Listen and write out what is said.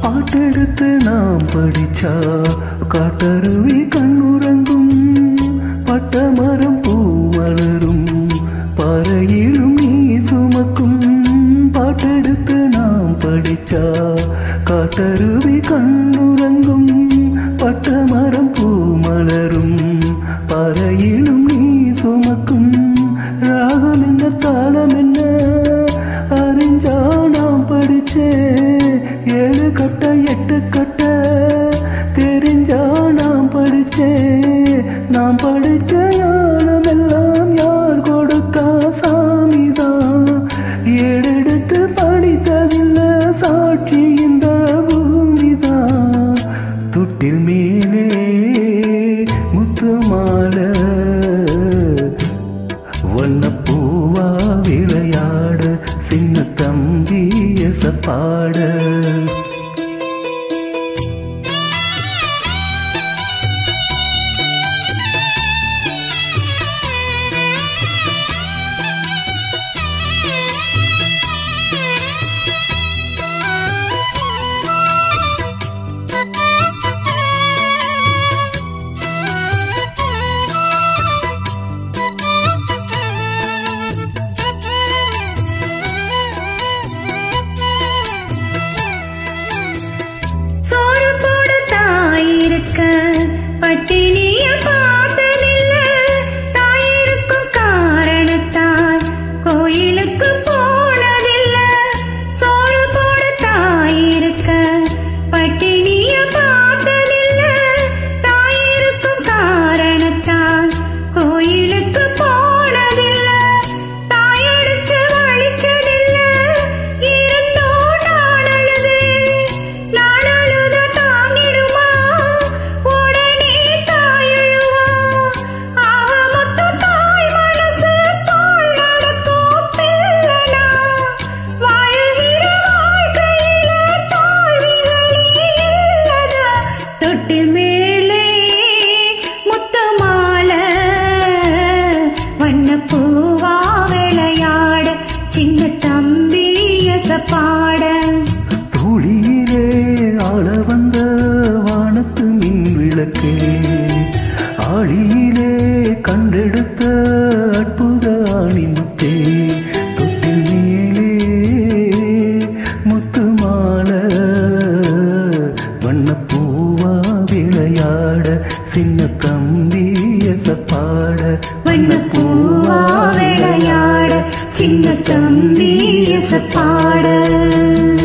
பாட்டெடுத்து நாம் படிச்சா காட்டருவி கண்ணுறங்கும் பட்டமரம் பூ மலரும் பாறையிலும் நீ சுமக்கும் பாட்டெடுத்து நாம் படிச்சா காட்டருவி கண்ணுறங்கும் பட்டமரம் பூ மலரும் பாறையிலும் நீ சுமக்கும் ராகம் என்ன தாளம் என்ன அறிஞ்சா நாம் படிச்சே ஏழு கட்ட எட்டு கட்ட தெரிஞ்சா நாம் படிச்சே நாம் படிச்ச ஞானம் எல்லாம் யார் கொடுத்தா சாமிதான் ஏடெடுத்து படித்ததில்ல சாட்சி இந்த பூமிதான் துட்டில் மேலே முத்து மாலை வண்ணப்பூவா விளையாட சின்ன தம்பி எசப்பாட சோறு போட தாயிருக்க பட்டினிய பார்த்ததில்ல தாயிருக்கும் காரணத்தால் கோயிலுக்கு போனதில்ல சோறு போட தாயிருக்க பட்டினிய பார்த்ததில்ல தாயிருக்கும் காரணத்தால் கோயிலுக்கு போனதில்ல தாயடிச்சு வழிச்சதில்ல இருந்தோ நான் அழுதேன் நான் அழுத தாங்கிடுமா உடனே தாயழுவா ஆக மொத்தம் தாய் மனசு போல் நடக்கும் பிள்ளனா வாழ்கிற வாழ்க்கையில தோல்விகளே இல்லதா தொட்டில் மேலே முத்து மாலை வண்ணப்பூவா விளையாட சின்ன தம்பி எசப்பாட தூளியிலே ஆள வந்த வானத்து மின் விளக்கே ஆழியிலே கண்டெடுத்த அற்புத அணிமுத்தே தொட்டில் மேலே முத்து மாலை வண்ணப்பூவா விளையாட சின்ன தம்பி எசப்பாட வண்ணப்பூவா விளையாட சின்ன தம்பி எசப்பாட